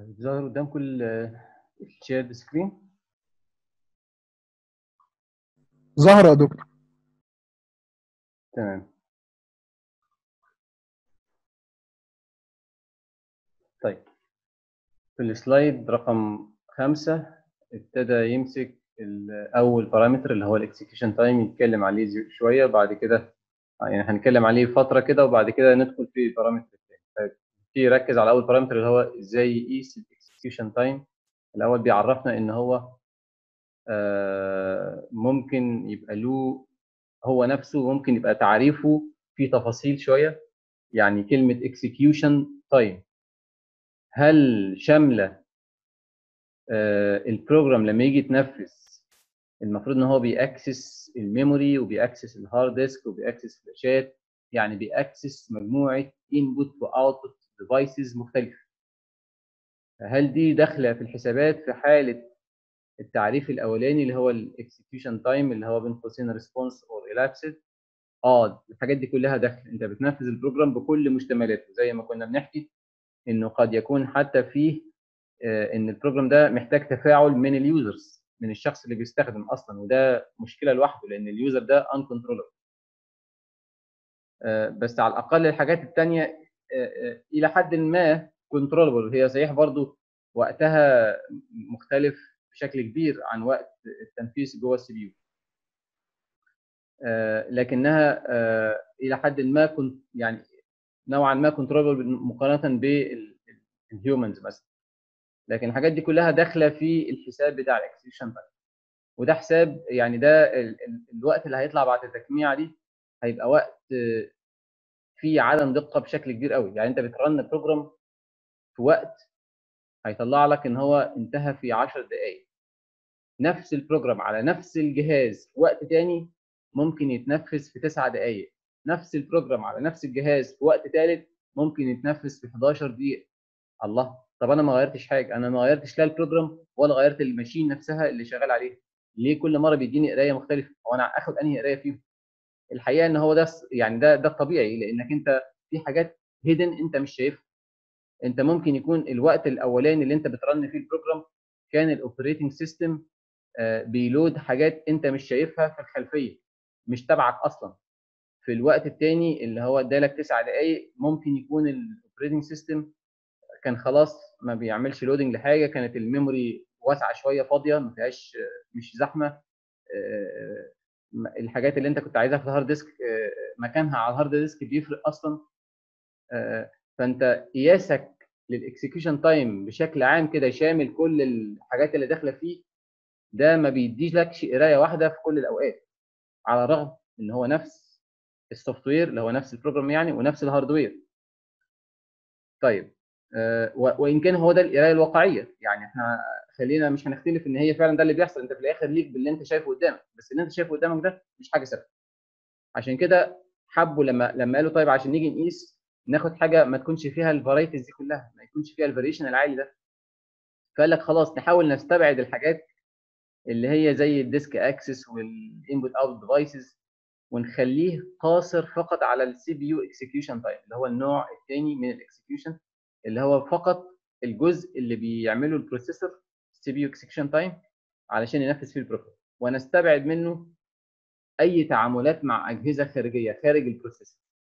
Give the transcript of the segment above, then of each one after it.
طيب ظاهر قدامكم الشيرد سكرين ظهر يا دكتور تمام طيب في السلايد رقم خمسة ابتدى يمسك ال- أول بارامتر اللي هو الإكسكيوشن تايم يتكلم عليه زي- شوية بعد كده يعني هنتكلم عليه فترة كده وبعد كده ندخل في البارامتر الثاني طيب في يركز على أول بارامتر اللي هو إزاي يقيس الإكسكيوشن تايم الأول بيعرفنا إن هو آه، ممكن يبقى له هو نفسه ممكن يبقى تعريفه في تفاصيل شوية يعني كلمة execution time هل شاملة آه، البروجرام لما يجي يتنفذ المفروض ان هو بيأكسس الميموري وبيأكسس الهارد ديسك وبيأكسس فلاشات يعني بيأكسس مجموعة input واوتبوت ديفايسز مختلفة هل دي داخلة في الحسابات في حالة التعريف الاولاني اللي هو الاكسكيوشن تايم اللي هو بين قوسين ريسبونس اور elapsed اه الحاجات دي كلها داخل انت بتنفذ البروجرام بكل مشتملاته زي ما كنا بنحكي انه قد يكون حتى فيه آه، ان البروجرام ده محتاج تفاعل من اليوزرز من الشخص اللي بيستخدم اصلا وده مشكله لوحده لان اليوزر ده uncontrollable آه، بس على الاقل الحاجات الثانيه الى حد ما كنترولبل هي صحيح برضو وقتها مختلف بشكل كبير عن وقت التنفيذ جوه السي بي يو لكنها آه، الى حد ما كنت يعني نوعا ما كنترولبل مقارنه بالهيومنز مثلا لكن الحاجات دي كلها داخله في الحساب بتاع الاكسكيوشن تايم وده حساب يعني ده ال- ال- الوقت اللي هيطلع بعد التجميع دي هيبقى وقت آه، فيه عدم دقه بشكل كبير قوي يعني انت بترن بروجرام في وقت هيطلع لك ان هو انتهى في 10 دقائق نفس البروجرام على نفس الجهاز في وقت تاني ممكن يتنفذ في 9 دقائق نفس البروجرام على نفس الجهاز في وقت ثالث ممكن يتنفذ في 11 دقيقه الله طب انا ما غيرتش حاجه انا ما غيرتش لا البروجرام ولا غيرت الماشين نفسها اللي شغال عليها ليه كل مره بيديني قرايه مختلفه هو انا اخد انهي قرايه فيهم الحقيقه ان هو ده س- يعني ده ده الطبيعي لانك انت في حاجات هيدن انت مش شايفها انت ممكن يكون الوقت الاولاني اللي انت بترن فيه البروجرام كان الاوبريتنج سيستم بيلود حاجات انت مش شايفها في الخلفيه مش تبعك اصلا في الوقت الثاني اللي هو ادالك تسع دقائق ممكن يكون الاوبريتنج سيستم كان خلاص ما بيعملش لودنج لحاجه كانت الميموري واسعه شويه فاضيه ما فيهاش مش زحمه آه، الحاجات اللي انت كنت عايزها في الهارد ديسك آه، مكانها على الهارد ديسك بيفرق اصلا آه، فانت قياسك للاكسكيوشن تايم بشكل عام كده شامل كل الحاجات اللي داخله فيه ده ما بيديش لكش قرايه واحده في كل الاوقات على الرغم ان هو نفس السوفت وير اللي هو نفس البروجرام يعني ونفس الهاردوير طيب آه، و- وان كان هو ده القرايه الواقعيه يعني احنا خلينا مش هنختلف ان هي فعلا ده اللي بيحصل انت في الاخر ليك باللي انت شايفه قدامك بس اللي انت شايفه قدامك ده مش حاجه ثابته عشان كده حبوا لما لما قالوا طيب عشان نيجي نقيس ناخد حاجه ما تكونش فيها الفرايتيز دي كلها ما يكونش فيها الفاريشن العالي ده فقال لك خلاص نحاول نستبعد الحاجات اللي هي زي الديسك اكسس والانبوت اوت ديفايسز ونخليه قاصر فقط على السي بي يو اكسكيوشن تايم اللي هو النوع الثاني من الاكسكيوشن اللي هو فقط الجزء اللي بيعمله البروسيسور سي بي يو اكسكيوشن تايم علشان ينفذ فيه البروجرام ونستبعد منه اي تعاملات مع اجهزه خارجيه خارج البروسيسور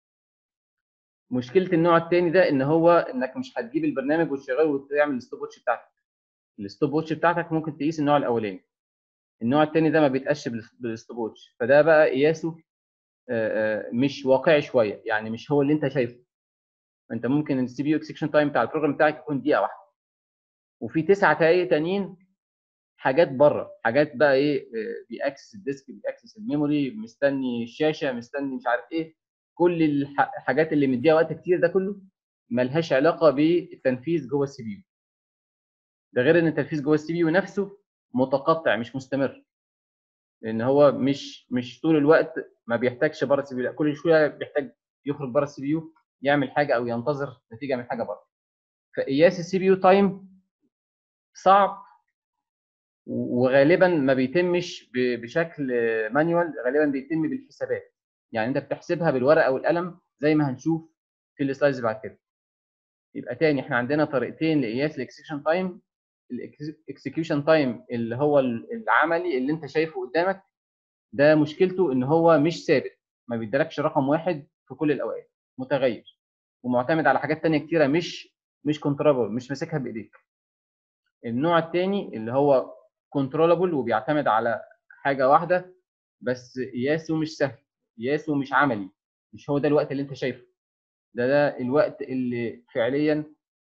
مشكله النوع الثاني ده ان هو انك مش هتجيب البرنامج وتشغله وتعمل الستوب واتش بتاعتك الستوب واتش بتاعتك ممكن تقيس النوع الاولاني النوع الثاني ده ما بيتقاش بالستوب واتش فده بقى قياسه آه، آه، مش واقعي شويه يعني مش هو اللي انت شايفه انت ممكن السي بي يو اكسكشن تايم بتاع البروجرام بتاعك يكون دقيقه واحده وفي تسع دقائق تانيين حاجات بره حاجات بقى ايه آه، بيأكسس الديسك بيأكسس الميموري مستني الشاشه مستني مش عارف ايه كل الح- الحاجات اللي مديها وقت كتير ده كله ملهاش علاقه بالتنفيذ جوه السي بي يو ده غير ان التنفيذ جوه السي بي يو نفسه متقطع مش مستمر لان هو مش مش طول الوقت ما بيحتاجش بره السي بي يو لا كل شويه بيحتاج يخرج بره السي بي يو يعمل حاجه او ينتظر نتيجه من حاجه بره فقياس السي بي يو تايم صعب وغالبا ما بيتمش ب- بشكل مانيوال غالبا بيتم بالحسابات يعني انت بتحسبها بالورقه والقلم زي ما هنشوف في السلايدز بعد كده يبقى تاني احنا عندنا طريقتين لقياس الاكسكيوشن تايم الاكسكيوشن تايم اللي هو العملي اللي انت شايفه قدامك ده مشكلته ان هو مش ثابت ما بيديلكش رقم واحد في كل الاوقات متغير ومعتمد على حاجات تانية كتيره مش مش كنترولابل مش ماسكها بايديك النوع الثاني اللي هو كنترولابل وبيعتمد على حاجه واحده بس قياسه مش سهل قياسه مش عملي مش هو ده الوقت اللي انت شايفه ده ده الوقت اللي فعليا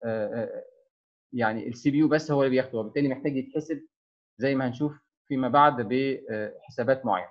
يعني السي بي يو بس هو اللي بياخده وبالتالي محتاج يتحسب زي ما هنشوف فيما بعد بحسابات معينه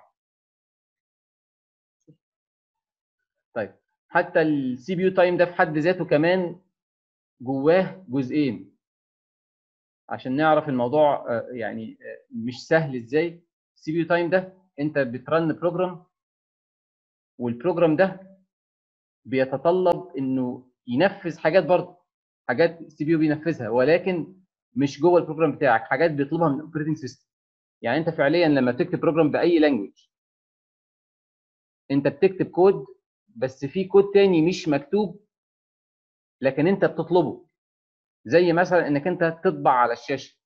طيب حتى السي بي يو تايم ده في حد ذاته كمان جواه جزئين عشان نعرف الموضوع يعني مش سهل ازاي السي بي يو تايم ده انت بترن بروجرام والبروجرام ده بيتطلب انه ينفذ حاجات برضه حاجات السي بي يو بينفذها ولكن مش جوه البروجرام بتاعك حاجات بيطلبها من الاوبريتنج سيستم يعني انت فعليا لما بتكتب بروجرام باي لانجوج انت بتكتب كود بس في كود تاني مش مكتوب لكن انت بتطلبه زي مثلا انك انت تطبع على الشاشه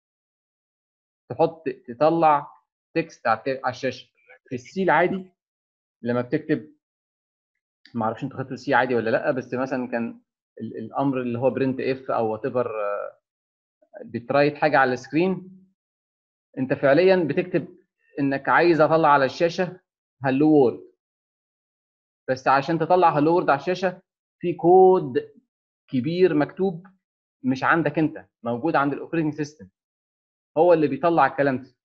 تحط تطلع تكست على الشاشه في السي العادي لما بتكتب ما اعرفش انتوا خدتوا السي عادي ولا لا بس مثلا كان الامر اللي هو برنت اف او وات ايفر بترايت حاجه على السكرين انت فعليا بتكتب انك عايز اطلع على الشاشه هلو وورد بس عشان تطلع هلو وورد على الشاشه في كود كبير مكتوب مش عندك انت موجود عند الاوبريتنج سيستم هو اللي بيطلع الكلام ده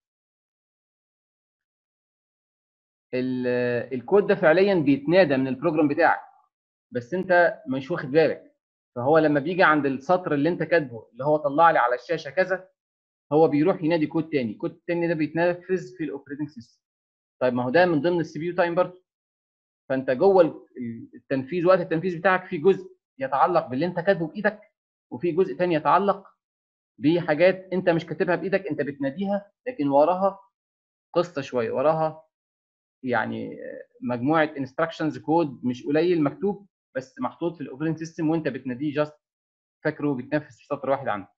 الكود ده فعليا بيتنادى من البروجرام بتاعك بس انت مش واخد بالك فهو لما بيجي عند السطر اللي انت كاتبه اللي هو طلع لي على الشاشه كذا هو بيروح ينادي كود تاني الكود التاني ده بيتنفذ في الاوبريتنج سيستم طيب ما هو ده من ضمن السي بي يو تايم برضه فانت جوه التنفيذ وقت التنفيذ بتاعك في جزء يتعلق باللي انت كاتبه بايدك وفي جزء تاني يتعلق بحاجات انت مش كاتبها بايدك انت بتناديها لكن وراها قصه شويه وراها يعني مجموعه انستراكشنز كود مش قليل مكتوب بس محطوط في الاوبريتنج سيستم وانت بتناديه جاست فاكره بيتنفذ في سطر واحد عندك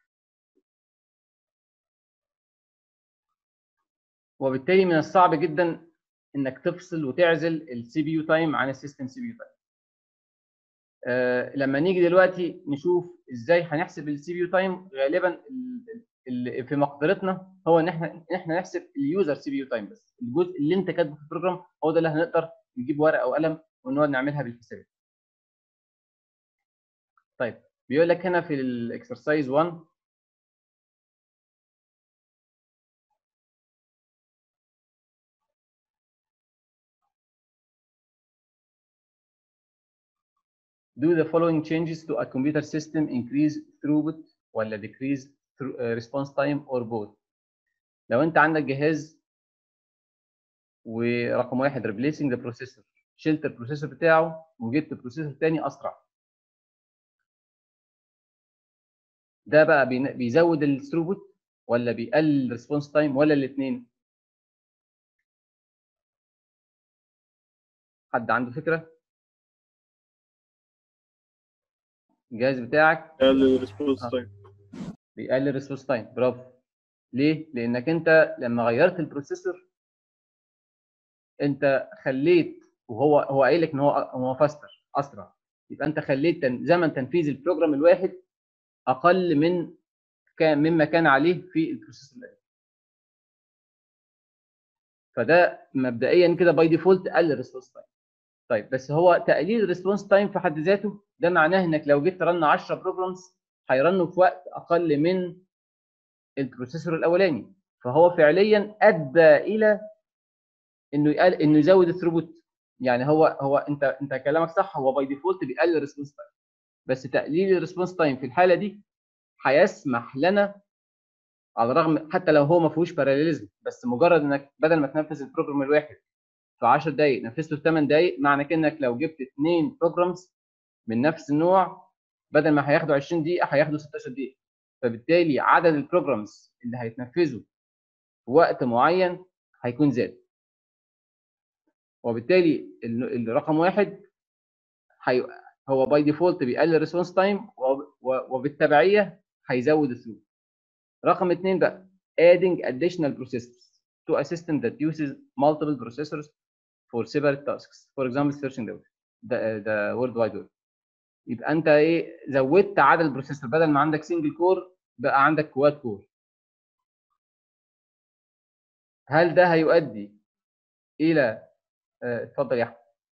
وبالتالي من الصعب جدا انك تفصل وتعزل السي بي يو تايم عن السيستم سي بي يو تايم آه لما نيجي دلوقتي نشوف ازاي هنحسب السي بي يو تايم غالبا اللي في مقدرتنا هو ان احنا ان احنا نحسب اليوزر سي بي يو تايم بس الجزء اللي انت كاتبه في البروجرام هو ده اللي هنقدر نجيب ورقه او قلم ونقعد نعملها بالحساب طيب بيقول لك هنا في الاكسرسايز 1 Do the following changes to a computer system increase throughput ولا decrease response time or both؟ لو انت عندك جهاز ورقم واحد replacing the processor شلت البروسيسور بتاعه وجبت بروسيسور تاني اسرع ده بقى بيزود الثروبوت ولا بيقلل الريسبونس تايم ولا الاثنين حد عنده فكره الجهاز بتاعك بيقلل الريسبونس تايم بيقلل الريسبونس تايم برافو ليه لانك انت لما غيرت البروسيسور انت خليت وهو هو قايل لك ان هو هو فاستر اسرع يبقى انت خليت زمن تنفيذ البروجرام الواحد اقل من كان مما كان عليه في البروسيسور القديم فده مبدئيا كده باي ديفولت قلل الريسبونس تايم طيب بس هو تقليل الريسبونس تايم في حد ذاته ده معناه انك لو جيت ترن 10 بروجرامز هيرنوا في وقت اقل من البروسيسور الاولاني فهو فعليا ادى الى انه يقل انه يزود الثروبوت يعني هو هو انت انت كلامك صح هو باي ديفولت بيقلل الريسبونس تايم بس تقليل الريسبونس تايم في الحاله دي هيسمح لنا على الرغم حتى لو هو ما فيهوش باراليزم بس مجرد انك بدل ما تنفذ البروجرام الواحد في 10 دقائق نفذته في 8 دقائق معنى كده انك لو جبت اثنين بروجرامز من نفس النوع بدل ما هياخدوا 20 دقيقه هياخدوا 16 دقيقه فبالتالي عدد البروجرامز اللي هيتنفذوا في وقت معين هيكون زاد وبالتالي الرقم واحد هي هو باي ديفولت بيقلل ريسبونس تايم و- وبالتبعيه هيزود الثروت رقم اثنين بقى adding additional processors to a system that uses multiple processors for separate tasks for example searching the the, the world wide web يبقى انت ايه زودت عدد البروسيسور بدل ما عندك سنجل كور بقى عندك كواد كور هل ده هيؤدي الى آه، اتفضل يا احمد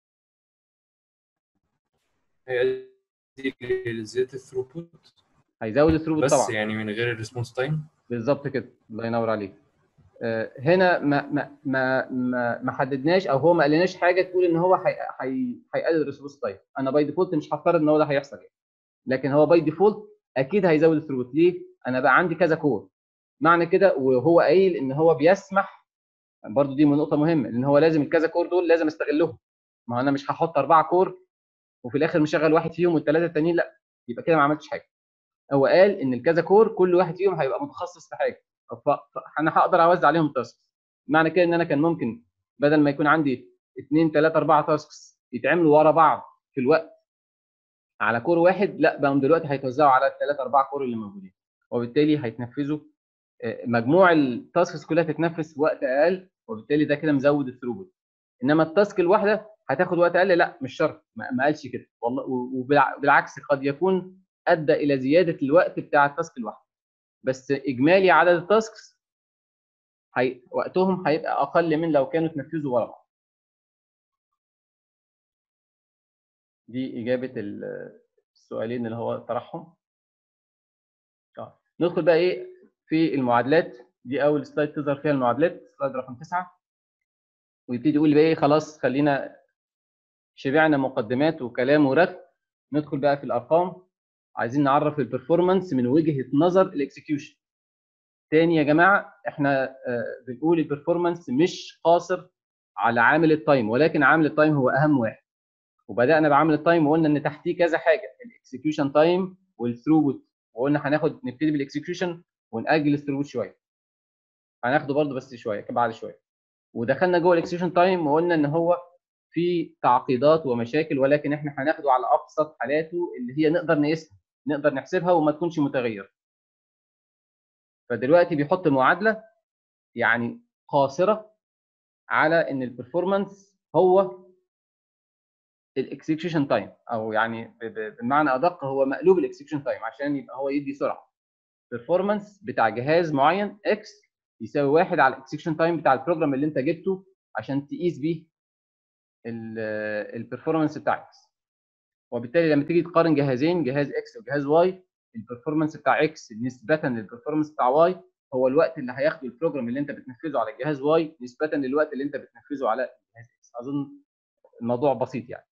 هي دي زياده الثروبوت هيزود الثروبوت بس طبعا يعني من غير الريسبونس تايم بالظبط كده الله ينور عليك آه، هنا ما ما ما ما ما حددناش او هو ما قالناش حاجه تقول ان هو هي- هي- هيقلل الريسبونس تايم انا باي ديفولت مش هفترض ان هو ده هيحصل يعني لكن هو باي ديفولت اكيد هيزود الثروبوت ليه انا بقى عندي كذا كور معنى كده وهو قايل ان هو بيسمح برضو دي نقطه مهمه ان هو لازم الكذا كور دول لازم استغلهم ما هو انا مش هحط اربعه كور وفي الاخر مشغل واحد فيهم والثلاثه التانيين لا يبقى كده ما عملتش حاجه هو قال ان الكذا كور كل واحد فيهم هيبقى متخصص في حاجه ف- فانا هقدر اوزع عليهم تاسكس معنى كده ان انا كان ممكن بدل ما يكون عندي 2 3 4 تاسكس يتعملوا ورا بعض في الوقت على كور واحد لا بقوا دلوقتي هيتوزعوا على الثلاث اربع كور اللي موجودين وبالتالي هيتنفذوا آه، مجموع التاسكس كلها تتنفذ في وقت اقل وبالتالي ده كده مزود الثروبوت انما التاسك الواحده هتاخد وقت اقل لا مش شرط ما ما قالش كده والله وبالعكس قد يكون ادى الى زياده الوقت بتاع التاسك الواحده بس اجمالي عدد التاسكس هي... وقتهم هيبقى اقل من لو كانوا اتنفذوا ورا بعض دي اجابه ال- السؤالين اللي هو طرحهم آه. ندخل بقى ايه في المعادلات دي اول سلايد تظهر فيها المعادلات سلايد رقم تسعة ويبتدي يقول لي بقى ايه خلاص خلينا شبعنا مقدمات وكلام ورغي ندخل بقى في الارقام عايزين نعرف البرفورمانس من وجهه نظر الاكسكيوشن تاني يا جماعه احنا آه، بنقول البرفورمانس مش قاصر على عامل التايم ولكن عامل التايم هو اهم واحد وبدانا بعامل التايم وقلنا ان تحتيه كذا حاجه الاكسكيوشن تايم والثروبوت وقلنا هناخد نبتدي بالاكسكيوشن ونأجل الثروبوت شويه هناخده برضه بس شويه بعد شويه ودخلنا جوه الاكسكيوشن تايم وقلنا ان هو في تعقيدات ومشاكل ولكن احنا هناخده على ابسط حالاته اللي هي نقدر نقيسها نقدر نحسبها وما تكونش متغير فدلوقتي بيحط معادله يعني قاصره على ان البرفورمانس هو الاكسكيوشن تايم او يعني ب- ب- بمعنى ادق هو مقلوب الاكسكيوشن تايم عشان يبقى هو يدي سرعه performance بتاع جهاز معين اكس يساوي واحد على الاكسكيوشن تايم بتاع البروجرام اللي انت جبته عشان تقيس بيه البرفورمانس بتاع اكس وبالتالي لما تيجي تقارن جهازين جهاز اكس وجهاز واي البرفورمانس بتاع اكس نسبه للبرفورمانس بتاع واي هو الوقت اللي هياخده البروجرام اللي انت بتنفذه على الجهاز واي نسبه للوقت اللي انت بتنفذه على الجهاز اكس اظن الموضوع بسيط يعني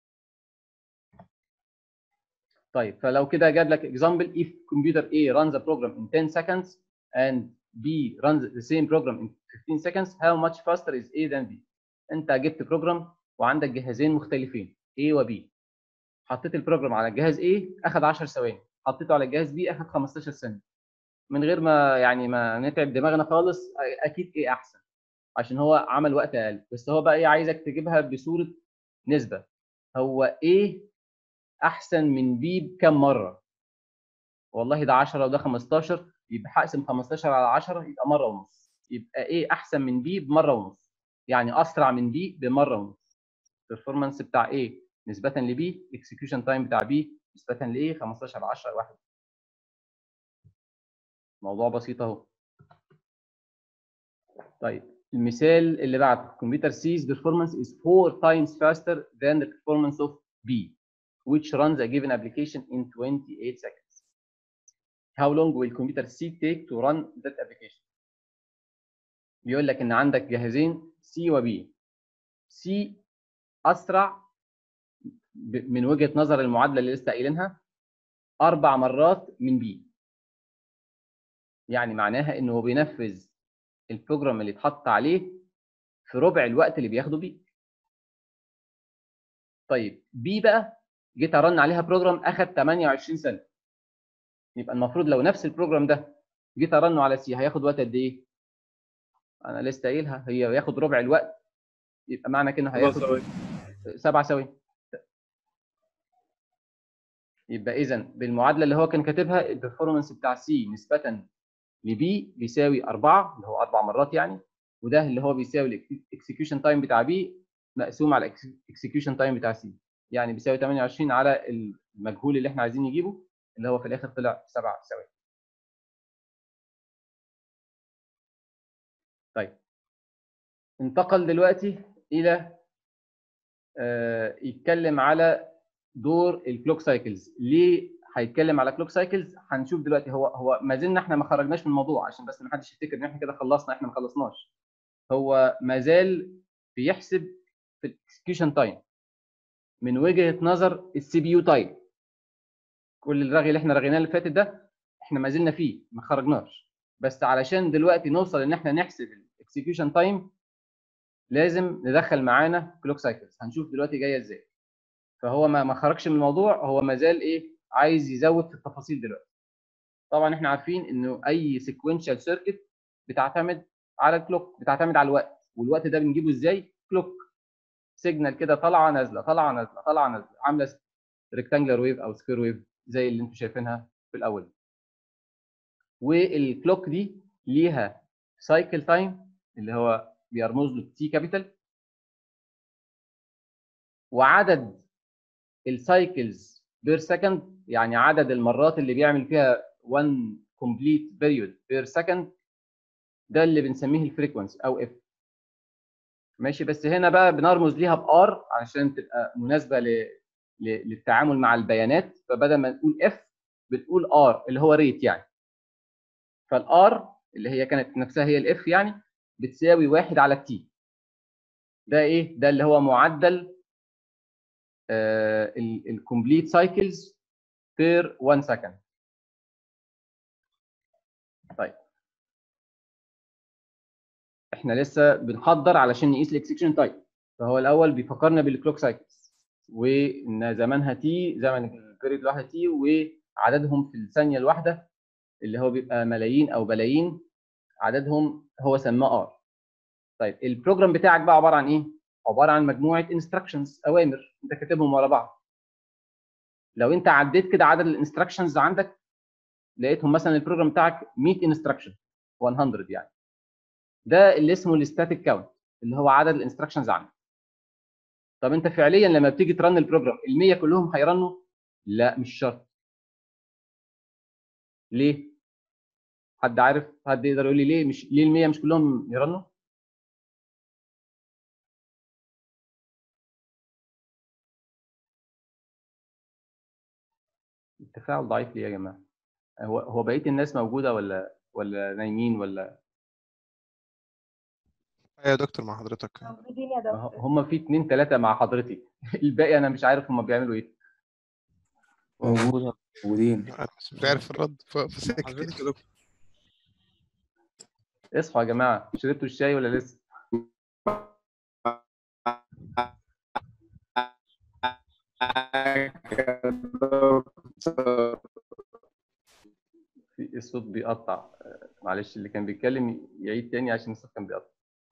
طيب فلو كده جاب لك example if computer A runs a program in 10 seconds and B runs the same program in 15 seconds how much faster is A than B انت جبت بروجرام وعندك جهازين مختلفين A و B حطيت البروجرام على الجهاز A اخذ 10 ثواني حطيته على الجهاز B اخذ 15 ثانيه من غير ما يعني ما نتعب دماغنا خالص اكيد A احسن عشان هو عمل وقت اقل بس هو بقى ايه عايزك تجيبها بصوره نسبه هو A احسن من بي بكم مره والله ده 10 وده 15 يبقى هقسم 15 على 10 يبقى مره ونص يبقى ايه احسن من بي بمره ونص يعني اسرع من بي بمره ونص البرفورمانس بتاع ايه نسبه لبي اكسكيوشن تايم بتاع بي نسبه لايه 15 على 10 واحد موضوع بسيط اهو طيب المثال اللي بعده computer C's performance is four times faster than the performance of B which runs a given application in 28 seconds. How long will computer C take to run that application? بيقول لك ان عندك جهازين C و B. C اسرع ب- من وجهة نظر المعادلة اللي لسه قايلينها اربع مرات من B. يعني معناها انه هو بينفذ البروجرام اللي اتحط عليه في ربع الوقت اللي بياخده بيه. طيب B بقى جيت ارن عليها بروجرام اخذ 28 سنه يبقى المفروض لو نفس البروجرام ده جيت ارنه على سي هياخد وقت قد ايه؟ انا لسه قايلها هي ياخد ربع الوقت يبقى معنى كده هياخد سبع ثواني يبقى اذا بالمعادله اللي هو كان كاتبها البرفورمانس بتاع سي نسبه لبي بيساوي 4 اللي هو اربع مرات يعني وده اللي هو بيساوي الاكسكيوشن تايم بتاع بي مقسوم على الاكسكيوشن تايم بتاع سي يعني بيساوي 28 على المجهول اللي احنا عايزين نجيبه اللي هو في الاخر طلع 7 ثواني طيب انتقل دلوقتي الى آه، يتكلم على دور الكلوك سايكلز ليه هيتكلم على كلوك سايكلز هنشوف دلوقتي هو هو ما زلنا احنا ما خرجناش من الموضوع عشان بس ما حدش يفتكر ان احنا كده خلصنا احنا ما خلصناش هو ما زال بيحسب في الاكسكيوشن تايم من وجهه نظر السي بي يو تايم كل الرغي اللي احنا رغيناه اللي فاتت ده احنا ما زلنا فيه ما خرجناش بس علشان دلوقتي نوصل ان احنا نحسب الاكسكيوشن تايم لازم ندخل معانا كلوك سايكلز هنشوف دلوقتي جايه ازاي فهو ما ما خرجش من الموضوع هو ما زال ايه عايز يزود في التفاصيل دلوقتي طبعا احنا عارفين انه اي سيكونشال سيركت بتعتمد على الكلوك بتعتمد على الوقت والوقت ده بنجيبه ازاي كلوك سيجنال كده طالعه نازله طالعه نازله طالعه نازله عامله ريكتانجلر ويف او سكوير ويف زي اللي انتم شايفينها في الاول والكلوك دي ليها سايكل تايم اللي هو بيرمز له تي كابيتال وعدد السايكلز بير سكند يعني عدد المرات اللي بيعمل فيها 1 كومبليت بيريود بير سكند ده اللي بنسميه الفريكونسي او اف ماشي بس هنا بقى بنرمز ليها بار عشان تبقى مناسبه ل... ل... للتعامل مع البيانات فبدل ما نقول اف بتقول ار اللي هو ريت يعني فالار اللي هي كانت نفسها هي الاف يعني بتساوي واحد على التي ده ايه ده اللي هو معدل الكومبليت سايكلز بير 1 سكند طيب احنا لسه بنحضر علشان نقيس الاكسكيوشن تايم فهو الاول بيفكرنا بالكلوك سايكلز وان زمانها تي زمن البيريد الواحده تي وعددهم في الثانيه الواحده اللي هو بيبقى ملايين او بلايين عددهم هو سماه ار طيب البروجرام بتاعك بقى عباره عن ايه عباره عن مجموعه انستراكشنز اوامر انت كاتبهم ورا بعض لو انت عديت كده عدد الانستراكشنز عندك لقيتهم مثلا البروجرام بتاعك 100 انستراكشن 100 يعني ده اللي اسمه الستاتيك كاونت اللي هو عدد الانستراكشنز عندك طب انت فعليا لما بتيجي ترن البروجرام ال 100 كلهم هيرنوا لا مش شرط ليه حد عارف حد يقدر يقول لي ليه مش ليه ال 100 مش كلهم يرنوا التفاعل ضعيف ليه يا جماعه هو هو بقيه الناس موجوده ولا ولا نايمين ولا ايوه يا دكتور مع حضرتك موجودين يا دكتور هم في اتنين تلاته مع حضرتك الباقي انا مش عارف هم بيعملوا ايه موجودة موجودين انا مش مش عارف الرد ف- فسكت حضرتك يا دكتور اصحوا يا جماعه شربتوا الشاي ولا لسه في الصوت بيقطع آه، معلش اللي كان بيتكلم يعيد تاني عشان الصوت كان بيقطع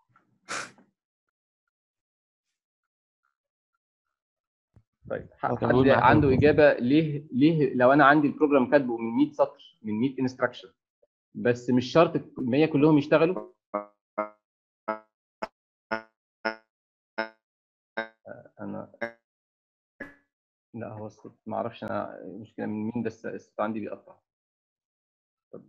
طيب هو ح- كان حد بيقول معاك عنده موجود. اجابه ليه ليه لو انا عندي البروجرام كاتبه من 100 سطر من 100 انستراكشن بس مش شرط ال 100 كلهم يشتغلوا آه، انا لا هو الصوت ما اعرفش انا المشكله من مين بس الصوت عندي بيقطع طب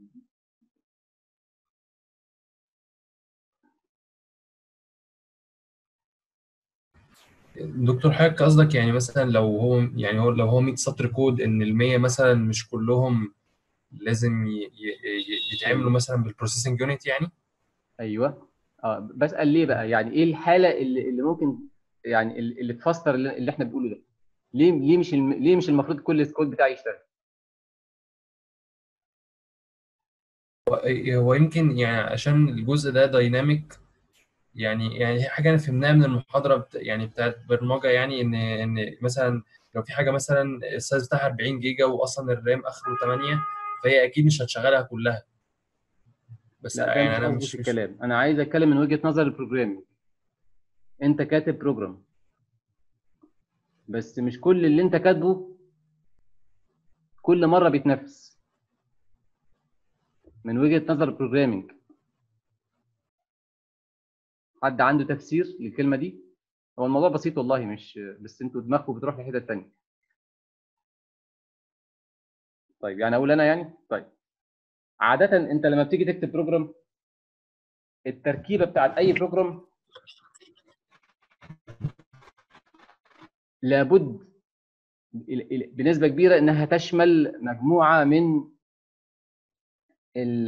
دكتور حضرتك قصدك يعني مثلا لو هو يعني هو لو هو 100 سطر كود ان ال 100 مثلا مش كلهم لازم ي- ي- ي- يتعملوا مثلا بالبروسيسنج يونت يعني ايوه اه بسال ليه بقى يعني ايه الحاله اللي, اللي ممكن يعني اللي اللي تفسر اللي اللي احنا بنقوله ده ليه ليه مش الم... ليه مش المفروض كل الكود بتاعي يشتغل هو يمكن يعني عشان الجزء ده دايناميك يعني يعني هي حاجه انا فهمناها من المحاضره بت يعني بتاعت برمجه يعني ان ان مثلا لو في حاجه مثلا السايز بتاعها 40 جيجا واصلا الرام اخره 8 فهي اكيد مش هتشغلها كلها بس لا ده يعني مش انا قصدي مش في مش الكلام انا عايز اتكلم من وجهه نظر البروجرامينج انت كاتب بروجرام بس مش كل اللي انت كاتبه كل مره بيتنفس من وجهه نظر البروجرامينج حد عنده تفسير للكلمه دي هو الموضوع بسيط والله مش بس انتوا دماغكم بتروح لحته تانية طيب يعني اقول انا يعني طيب عاده انت لما بتيجي تكتب بروجرام التركيبه بتاعت اي بروجرام لابد ال- ال- بنسبه كبيره انها تشمل مجموعه من ال-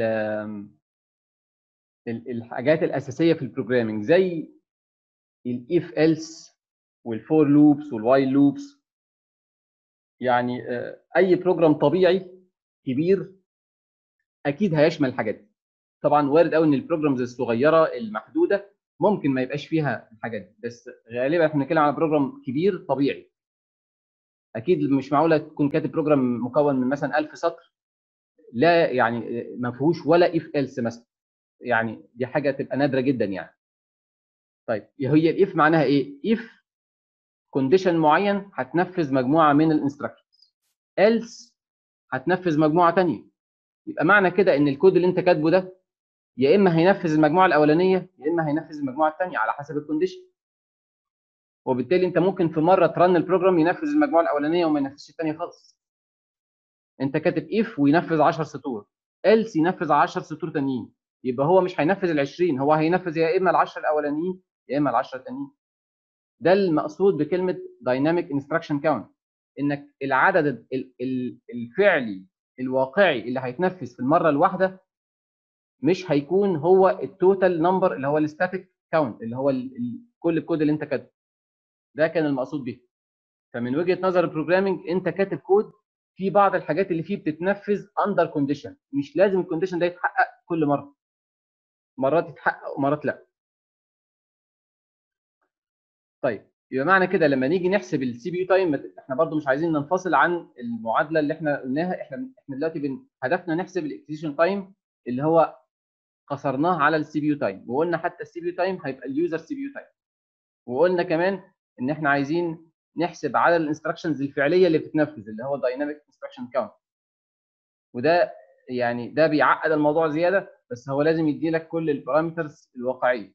ال- الحاجات الاساسيه في البروجرامينج زي الاف ايلس والفور لوبس والوايل لوبس يعني آه، اي بروجرام طبيعي كبير اكيد هيشمل الحاجات دي طبعا وارد قوي ان البروجرامز الصغيره المحدوده ممكن ما يبقاش فيها الحاجات دي بس غالبا احنا بنتكلم على بروجرام كبير طبيعي اكيد مش معقوله تكون كاتب بروجرام مكون من مثلا 1000 سطر لا يعني آه، ما فيهوش ولا اف ايلس مثلا يعني دي حاجه تبقى نادره جدا يعني طيب هي الاف معناها ايه اف كونديشن معين هتنفذ مجموعه من الانستراكشنز else هتنفذ مجموعه ثانيه يبقى معنى كده ان الكود اللي انت كاتبه ده يا اما هينفذ المجموعه الاولانيه يا اما هينفذ المجموعه الثانيه على حسب الكونديشن وبالتالي انت ممكن في مره ترن البروجرام ينفذ المجموعه الاولانيه وما ينفذش الثانيه خالص انت كاتب اف وينفذ 10 سطور else ينفذ 10 سطور ثانيين يبقى هو مش هينفذ ال 20 هو هينفذ يا اما ال 10 الاولانيين يا اما ال 10 الثانيين ده المقصود بكلمه دايناميك انستراكشن كاونت انك العدد ال- ال- الفعلي الواقعي اللي هيتنفذ في المره الواحده مش هيكون هو التوتال نمبر اللي هو الستاتيك كاونت اللي هو ال- ال- كل الكود اللي انت كاتبه ده كان المقصود به فمن وجهه نظر البروجرامينج انت كاتب كود في بعض الحاجات اللي فيه بتتنفذ اندر كونديشن مش لازم الكونديشن ده يتحقق كل مره مرات يتحقق ومرات لا طيب يبقى معنى كده لما نيجي نحسب السي بي يو تايم احنا برضو مش عايزين ننفصل عن المعادله اللي احنا قلناها احنا احنا دلوقتي بن... هدفنا نحسب الاكسكيوشن تايم اللي هو قصرناه على السي بي يو تايم وقلنا حتى السي بي يو تايم هيبقى اليوزر سي بي يو تايم وقلنا كمان ان احنا عايزين نحسب عدد الانستراكشنز الفعليه اللي بتتنفذ اللي هو دايناميك انستراكشن كاونت وده يعني ده بيعقد الموضوع زياده بس هو لازم يدي لك كل البارامترز الواقعيه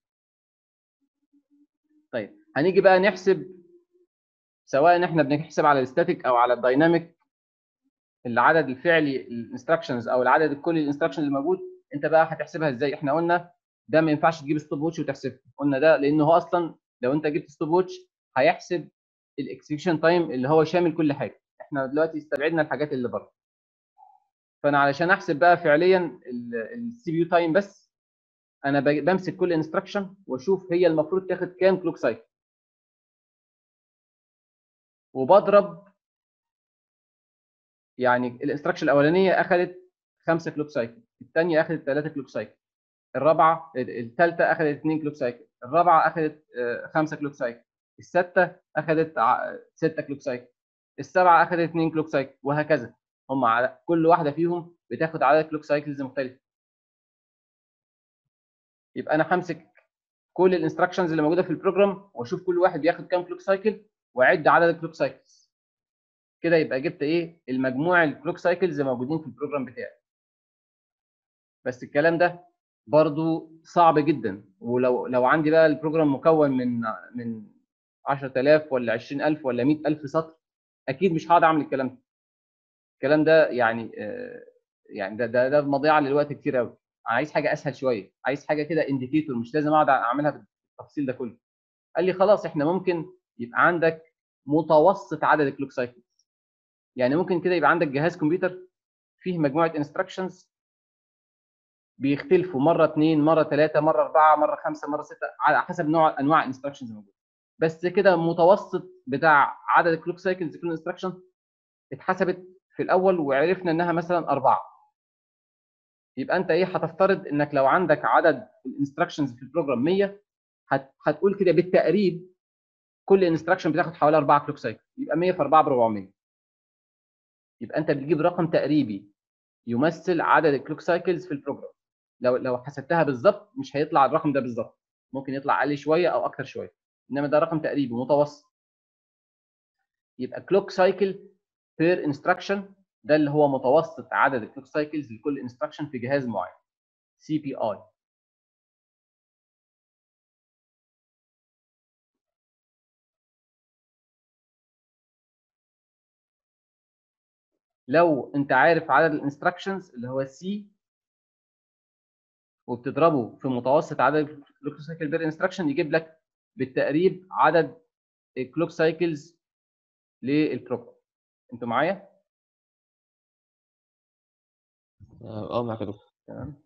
طيب هنيجي بقى نحسب سواء احنا بنحسب على الستاتيك او على الدايناميك العدد الفعلي الانستراكشنز او العدد الكلي الانستراكشن اللي موجود انت بقى هتحسبها ازاي احنا قلنا ده ما ينفعش تجيب ستوب ووتش وتحسبه قلنا ده لانه هو اصلا لو انت جبت ستوب ووتش هيحسب الاكسكيوشن تايم اللي هو شامل كل حاجه احنا دلوقتي استبعدنا الحاجات اللي بره فانا علشان احسب بقى فعليا السي بي يو تايم بس انا ب- بمسك كل انستراكشن واشوف هي المفروض تاخد كام كلوك سايكل وبضرب يعني الانستراكشن الاولانيه اخذت 5 كلوك سايكل الثانيه اخذت 3 كلوك سايكل الرابعه الثالثه اخذت 2 كلوك سايكل الرابعه اخذت 5 كلوك سايكل السادسه اخذت 6 كلوك سايكل السبعه اخذت 2 كلوك سايكل وهكذا هم على كل واحده فيهم بتاخد عدد كلوك سايكلز مختلف يبقى انا همسك كل الانستراكشنز اللي موجوده في البروجرام واشوف كل واحد بياخد كام كلوك سايكل واعد عدد الكلوك سايكلز كده يبقى جبت ايه المجموع الكلوك سايكلز اللي موجودين في البروجرام بتاعي بس الكلام ده برضو صعب جدا ولو لو عندي بقى البروجرام مكون من من 10000 ولا 20000 ولا 100000 سطر اكيد مش هقعد اعمل الكلام ده الكلام ده يعني آه، يعني ده ده ده مضيعه للوقت كتير قوي عايز حاجه اسهل شويه عايز حاجه كده انديكيتور مش لازم اقعد اعملها بالتفصيل ده كله قال لي خلاص احنا ممكن يبقى عندك متوسط عدد الكلوك سايكلز يعني ممكن كده يبقى عندك جهاز كمبيوتر فيه مجموعه انستراكشنز بيختلفوا مره اثنين مره ثلاثه مره اربعه مره خمسه مره سته على حسب نوع انواع الانستراكشنز الموجوده بس كده متوسط بتاع عدد الكلوك سايكلز كل انستراكشن اتحسبت في الاول وعرفنا انها مثلا اربعه يبقى انت ايه هتفترض انك لو عندك عدد الانستراكشنز في البروجرام 100 هت... هتقول كده بالتقريب كل انستراكشن بتاخد حوالي 4 كلوك سايكل يبقى 100 في 4 ب 400 يبقى انت بتجيب رقم تقريبي يمثل عدد الكلوك سايكلز في البروجرام لو لو حسبتها بالظبط مش هيطلع الرقم ده بالظبط ممكن يطلع اقل شويه او اكتر شويه انما ده رقم تقريبي متوسط يبقى كلوك سايكل بير انستراكشن ده اللي هو متوسط عدد الكلوك سايكلز لكل انستراكشن في جهاز معين سي بي اي لو انت عارف عدد الانستراكشنز اللي هو السي وبتضربه في متوسط عدد الكلوك سايكل بير انستراكشن يجيب لك بالتقريب عدد الكلوك سايكلز للبروجرام انتوا معايا اه معاك يا دكتور تمام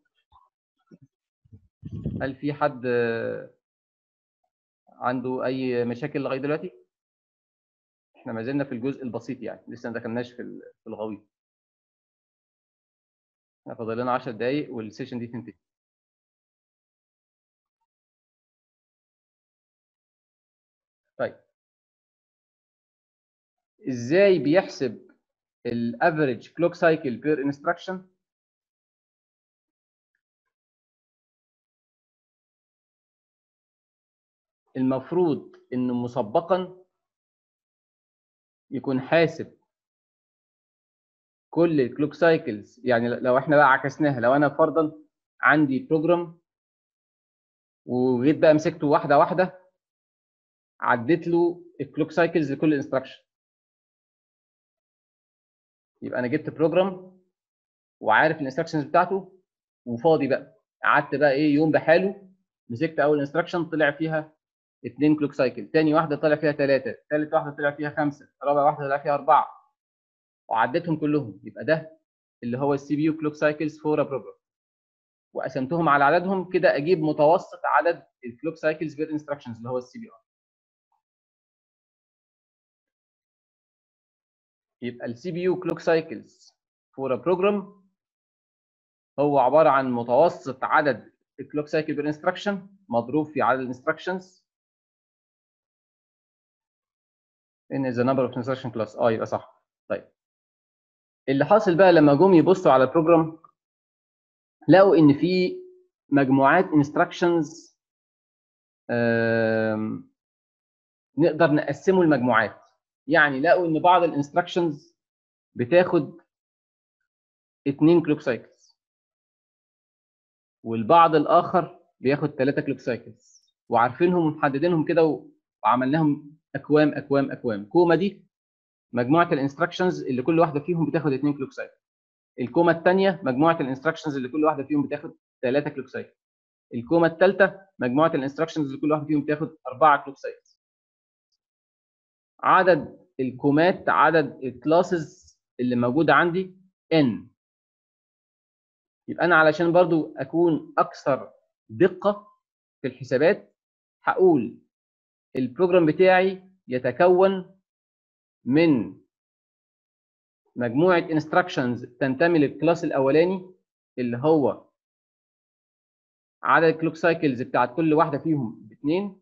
هل في حد آه، عنده اي مشاكل لغايه دلوقتي احنا ما زلنا في الجزء البسيط يعني لسه ما دخلناش في ال- في الغويط احنا فاضل لنا 10 دقايق والسيشن دي تنتهي طيب ازاي بيحسب الافريج كلوك سايكل بير انستراكشن المفروض انه مسبقا يكون حاسب كل الكلوك سايكلز يعني لو احنا بقى عكسناها لو انا فرضا عندي بروجرام وجيت بقى مسكته واحده واحده عديت له الكلوك سايكلز لكل انستراكشن يبقى انا جبت بروجرام وعارف الانستراكشنز بتاعته وفاضي بقى قعدت بقى ايه يوم بحاله مسكت اول انستراكشن طلع فيها اثنين كلوك سايكل تاني واحده طلع فيها ثلاثه ثالث واحده طلع فيها خمسه رابع واحده طلع فيها اربعه وعديتهم كلهم يبقى ده اللي هو السي بي يو كلوك سايكلز فور بروجرام وقسمتهم على عددهم كده اجيب متوسط عدد الكلوك سايكلز بير انستراكشنز اللي هو السي بي ار يبقى السي بي يو كلوك سايكلز فور بروجرام هو عباره عن متوسط عدد الكلوك سايكل بير انستراكشن مضروب في عدد الانستراكشنز ان ذا نمبر اوف instruction كلاس اه يبقى صح طيب اللي حاصل بقى لما جم يبصوا على البروجرام لقوا ان في مجموعات انستراكشنز نقدر نقسمه المجموعات يعني لقوا ان بعض الانستراكشنز بتاخد اتنين كلوك سايكلز والبعض الاخر بياخد ثلاثة كلوك سايكلز وعارفينهم ومحددينهم كده و- وعملناهم اكوام اكوام اكوام كوما دي مجموعه الانستراكشنز اللي كل واحده فيهم بتاخد اثنين كلوك سايكل الكوما الثانيه مجموعه الانستراكشنز اللي كل واحده فيهم بتاخد ثلاثه كلوك سايكل الكوما الثالثه مجموعه الانستراكشنز اللي كل واحده فيهم بتاخد اربعه كلوك سايكل عدد الكومات عدد الكلاسز اللي موجوده عندي n يبقى انا علشان برضو اكون اكثر دقه في الحسابات هقول البروجرام بتاعي يتكون من مجموعه انستراكشنز تنتمي للكلاس الاولاني اللي هو عدد الكلوك سايكلز بتاعت كل واحده فيهم باثنين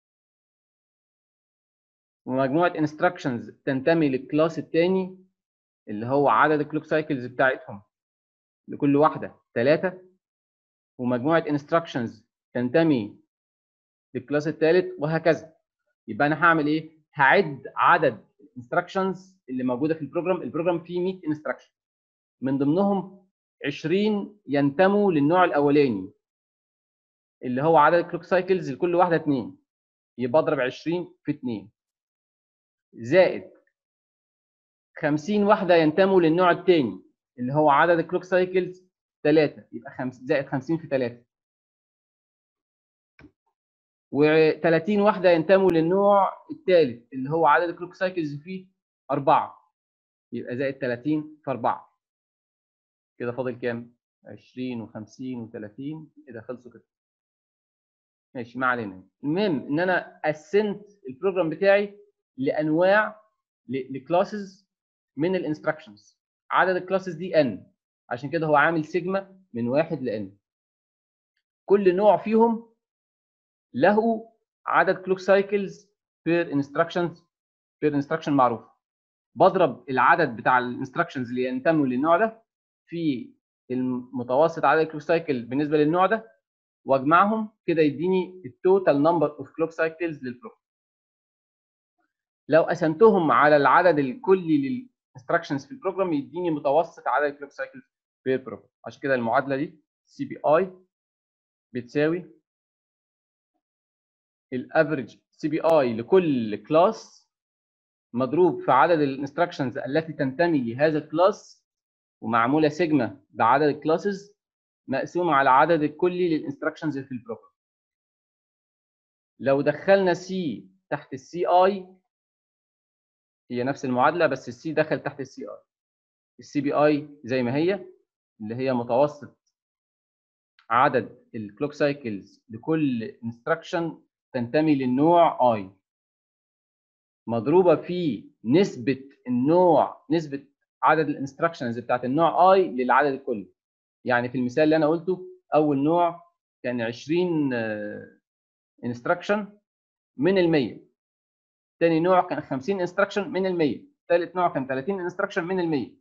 ومجموعه انستراكشنز تنتمي للكلاس الثاني اللي هو عدد الكلوك سايكلز بتاعتهم لكل واحده ثلاثه ومجموعه انستراكشنز تنتمي للكلاس الثالث وهكذا يبقى انا هعمل ايه هعد عدد الانستراكشنز اللي موجوده في البروجرام البروجرام فيه 100 انستراكشن من ضمنهم 20 ينتموا للنوع الاولاني اللي هو عدد الكلوك سايكلز لكل واحده 2 يبقى اضرب 20 في 2 زائد 50 واحده ينتموا للنوع الثاني اللي هو عدد الكلوك سايكلز 3 يبقى 5 زائد 50 في 3 و30 واحده ينتموا للنوع الثالث اللي هو عدد الكلوك سايكلز فيه 4 يبقى زائد 30 في 4 كده فاضل كام 20 و50 و30 كده خلصوا كده ماشي ما علينا المهم ان انا قسمت البروجرام بتاعي لانواع لكلاسز من الانستراكشنز عدد الكلاسز دي ان عشان كده هو عامل سيجما من واحد لان كل نوع فيهم له عدد كلوك سايكلز بير انستراكشنز بير انستراكشن معروف بضرب العدد بتاع الانستراكشنز اللي ينتموا للنوع ده في المتوسط عدد الكلوك سايكل بالنسبه للنوع ده واجمعهم كده يديني التوتال نمبر اوف كلوك سايكلز للبروجرام لو قسمتهم على العدد الكلي انستراكشنز في البروجرام يديني متوسط عدد الكلوك سايكلز في البروجرام عشان كده المعادله دي سي بي اي بتساوي الافريج سي بي اي لكل كلاس مضروب في عدد الانستراكشنز التي تنتمي لهذا الكلاس ومعموله سيجما بعدد الكلاسز مقسوم على العدد الكلي للانستراكشنز في البروجرام لو دخلنا سي تحت السي اي هي نفس المعادله بس السي دخل تحت السي اي السي بي اي زي ما هي اللي هي متوسط عدد الكلوك سايكلز لكل انستراكشن تنتمي للنوع اي مضروبه في نسبه النوع نسبه عدد الانستراكشنز بتاعت النوع اي للعدد الكلي يعني في المثال اللي انا قلته اول نوع كان 20 انستراكشن من ال 100 تاني نوع كان 50 انستراكشن من ال 100 ثالث نوع كان 30 انستراكشن من ال 100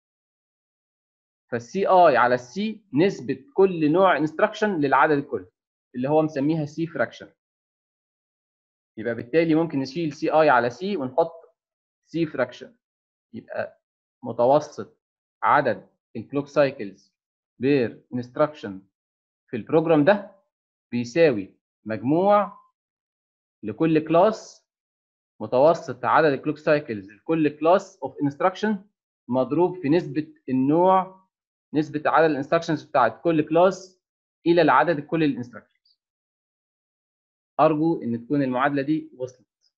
فالسي اي على السي نسبه كل نوع انستراكشن للعدد الكلي اللي هو مسميها سي فراكشن يبقى بالتالي ممكن نشيل سي اي على سي ونحط سي فراكشن يبقى متوسط عدد الكلوك سايكلز بير انستراكشن في البروجرام ده بيساوي مجموع لكل كلاس متوسط عدد الكلوك سايكلز لكل كلاس اوف انستراكشن مضروب في نسبه النوع نسبه عدد الانستراكشنز بتاعت كل كلاس الى العدد الكلي للانستراكشنز ارجو ان تكون المعادله دي وصلت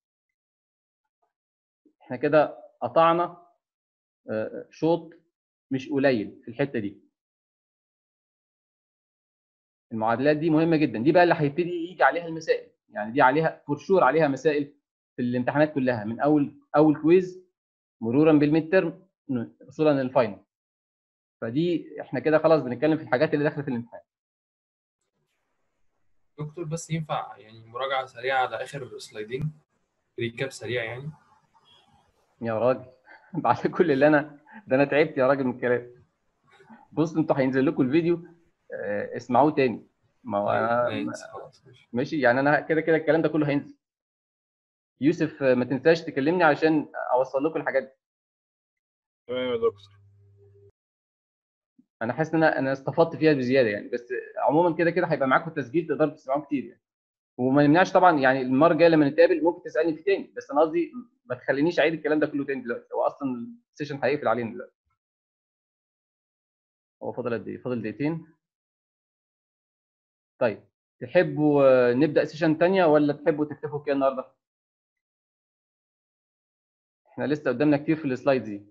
احنا كده قطعنا شوط مش قليل في الحته دي المعادلات دي مهمه جدا دي بقى اللي هيبتدي يجي عليها المسائل يعني دي عليها فور شور عليها مسائل في الامتحانات كلها من اول اول كويز مرورا بالميد ترم وصولا للفاينل فدي احنا كده خلاص بنتكلم في الحاجات اللي داخله في الامتحان دكتور بس ينفع يعني مراجعه سريعه على اخر سلايدين ريكاب سريع يعني يا راجل بعد كل اللي انا ده انا تعبت يا راجل من الكلام بص انتوا هينزل لكم الفيديو اه اسمعوه تاني ما هو انا ماشي يعني انا كده كده الكلام ده كله هينزل يوسف ما تنساش تكلمني عشان اوصل لكم الحاجات دي تمام يا دكتور انا حاسس ان انا انا استفدت فيها بزياده يعني بس عموما كده كده هيبقى معاكم تسجيل تقدروا تسمعوه كتير يعني وما يمنعش طبعا يعني المره الجايه لما نتقابل ممكن تسالني فيه تاني بس انا قصدي ما تخلينيش اعيد الكلام ده كله تاني دلوقتي هو اصلا السيشن هيقفل علينا دلوقتي هو فاضل قد ايه؟ فاضل دقيقتين طيب تحبوا نبدا سيشن تانية ولا تحبوا تكتفوا كده النهارده؟ احنا لسه قدامنا كتير في السلايدز دي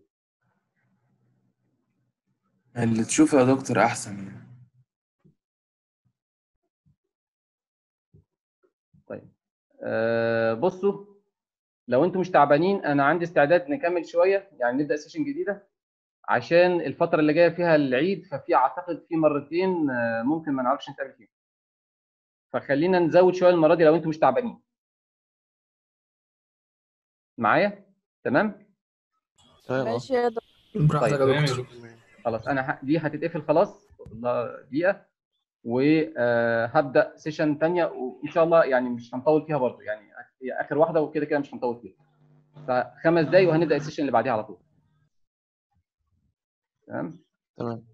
اللي تشوفه يا دكتور احسن يعني طيب أه بصوا لو انتم مش تعبانين انا عندي استعداد نكمل شويه يعني نبدا سيشن جديده عشان الفتره اللي جايه فيها العيد ففي اعتقد في مرتين ممكن ما نعرفش نتقابل فيهم فخلينا نزود شويه المره دي لو انتم مش تعبانين معايا تمام تمام اه ماشي يا دكتور براحتك طيب. يا دكتور خلاص انا ه... دي هتتقفل خلاص فاضل دقيقه وهبدا سيشن ثانيه وان شاء الله يعني مش هنطول فيها برضه يعني هي اخر واحده وكده كده مش هنطول فيها فخمس دقايق وهنبدا السيشن اللي بعديها على طول تمام تمام